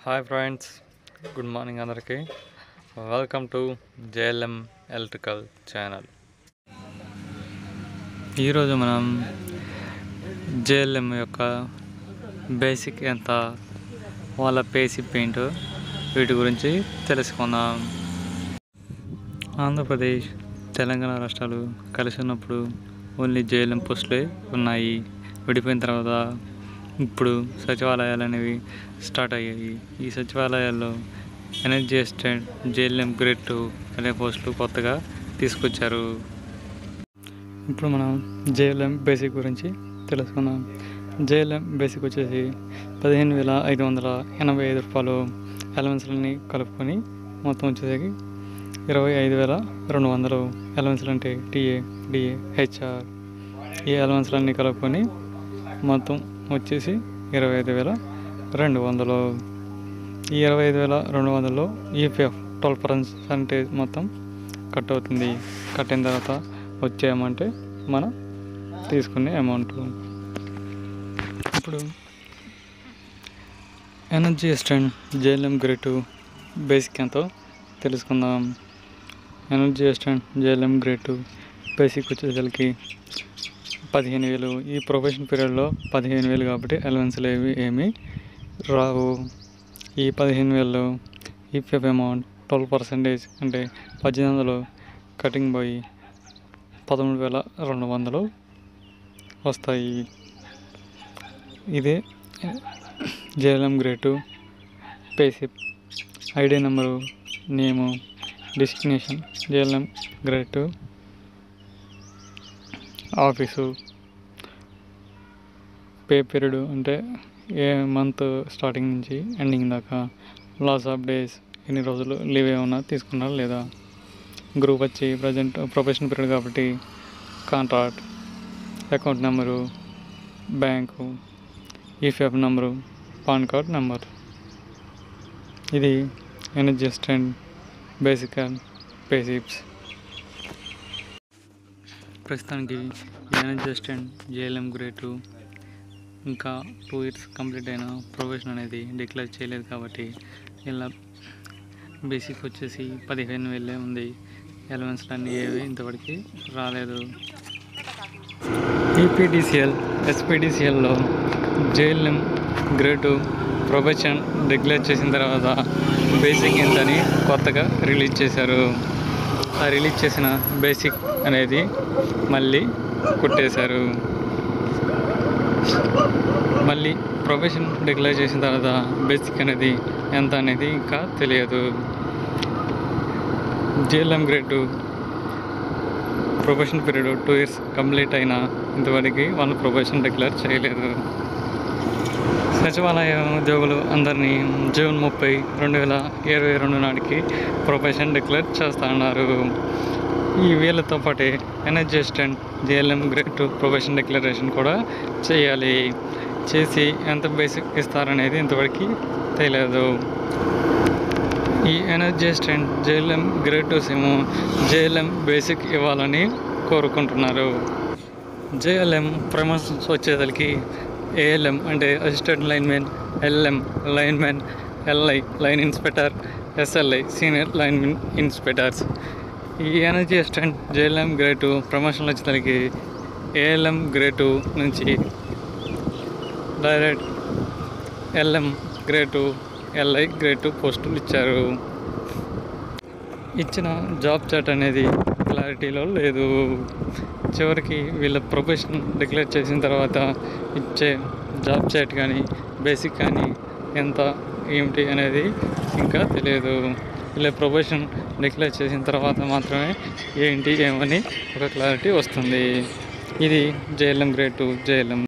hi friends good morning అందరికీ welcome to JLM electrical channel ఈరోజు మనం జేఎల్ఎం యొక్క బేసిక్ ఎంత వాళ్ళ పేసి పెయింట్ వీటి గురించి తెలుసుకుందాం ఆంధ్రప్రదేశ్ తెలంగాణ రాష్ట్రాలు కలిసి ఉన్నప్పుడు ఓన్లీ జేఎల్ఎం పోస్టులే ఉన్నాయి విడిపోయిన తర్వాత ఇప్పుడు సచివాలయాలు అనేవి స్టార్ట్ అయ్యాయి ఈ సచివాలయాల్లో energy assistant JLM grade two అనే పోస్టులు కొత్తగా తీసుకొచ్చారు ఇప్పుడు మనం జేఎల్ఎం బేసిక్ గురించి తెలుసుకుందాం జేఎల్ఎం బేసిక్ వచ్చేసి పదిహేను వేల ఐదు వందల ఎనభై ఐదు రూపాయలు అలవెన్స్లని కలుపుకొని మొత్తం వచ్చేసరికి ఇరవై ఐదు వేల రెండు వందలు అలవెన్స్లు అంటే టీఏ డిఏ హెచ్ఆర్ ఈ అలవెన్స్లన్నీ కలుపుకొని మొత్తం వచ్చేసి ఇరవై ఐదు వేల రెండు వందలు ఈ ఇరవై ఐదు వేల రెండు వందలు ఈపీఎఫ్ ట్వెల్వ్ పర్సెంటేజ్ మొత్తం కట్ అవుతుంది కట్ అయిన తర్వాత వచ్చే అమౌంట్ మనం తీసుకునే అమౌంట్ ఇప్పుడు energy assistant JLM grade two basic ఎంతో తెలుసుకుందాం energy assistant JLM grade two basic వచ్చేసరికి పదిహేను వేలు ఈ ప్రొఫెషన్ పీరియడ్లో పదిహేను వేలు కాబట్టి అలవెన్స్లు ఏవి ఏమీ రావు ఈ పదిహేను వేలు ఈపీఎఫ్ అమౌంట్ ట్వెల్వ్ పర్సెంటేజ్ అంటే పద్దెనిమిది వందలు కటింగ్ పోయి పదమూడు వేల రెండు వందలు వస్తాయి ఇదే JLM grade payslip ID number name designation JLM grade office pay period అంటే ఏ మంత్ స్టార్టింగ్ నుంచి ఎండింగ్ దాకా లాస్ ఆఫ్ డేస్ ఎన్ని రోజులు లీవ్ ఏమన్నా తీసుకున్నారా లేదా గ్రూప్ వచ్చి ప్రజెంట్ ప్రొఫెషనల్ పీరియడ్ కాబట్టి contract account number bank EPF number PAN card number ఇది energy assistant basic and payslips ప్రస్తుతానికి energy assistant JLM grade two ఇంకా టూ ఇయర్స్ కంప్లీట్ అయిన ప్రొఫెషన్ అనేది డిక్లేర్ చేయలేదు కాబట్టి ఇలా బేసిక్ వచ్చేసి పదిహేను వేలే ఉంది ఎలవెన్స్లు అన్నీ ఏవి ఇంతవరకు రాలేదు ఈపీడీసీఎల్ ఎస్పీడీసీఎల్లో JLM grade two profession declare చేసిన తర్వాత బేసిక్ ఎంతని కొత్తగా రిలీజ్ చేశారు ఆ రిలీజ్ చేసిన బేసిక్ అనేది మళ్ళీ కుట్టేశారు మళ్ళీ ప్రొఫెషన్ డిక్లేర్ చేసిన తర్వాత బేసిక్ అనేది ఎంత అనేది ఇంకా తెలియదు JLM grade two profession period two years complete అయినా ఇంతవరకు వాళ్ళు ప్రొఫెషన్ డిక్లేర్ చేయలేదు సచివాలయ ఉద్యోగులు అందరినీ జూన్ ముప్పై రెండు వేల ఇరవై రెండు నాటికి ప్రొఫెషన్ డిక్లేర్ చేస్తున్నారు ఈ వీళ్ళతో పాటే energy assistant JLM grade two profession declaration కూడా చేయాలి చేసి ఎంత బేసిక్ ఇస్తారనేది ఇంతవరకు తెలియదు ఈ energy assistant JLM grade twos ఏమో జేఎల్ఎం బేసిక్ ఇవ్వాలని కోరుకుంటున్నారు జేఎల్ఎం ప్రమోషన్స్ వచ్చేసరికి ఏఎల్ఎం అంటే assistant linemen LM linemen LI line inspector SLI senior line inspectors ఈ energy assistant JLM grade two ప్రమోషన్లు వచ్చేసరికి ఏఎల్ఎం గ్రేడ్ టూ నుంచి direct LM grade two LI grade two పోస్టులు ఇచ్చారు ఇచ్చిన జాబ్ చాట్ అనేది క్లారిటీలో లేదు చివరికి వీళ్ళ ప్రొఫెషన్ డిక్లేర్ చేసిన తర్వాత ఇచ్చే జాబ్ చాట్ కానీ బేసిక్ కానీ ఎంత ఏమిటి అనేది ఇంకా తెలియదు వీళ్ళ ప్రొఫెషన్ డిక్లేర్ చేసిన తర్వాత మాత్రమే ఏంటి ఏమని ఒక క్లారిటీ వస్తుంది ఇది జేఎల్ఎం గ్రేడ్ టూ జేఎల్ఎం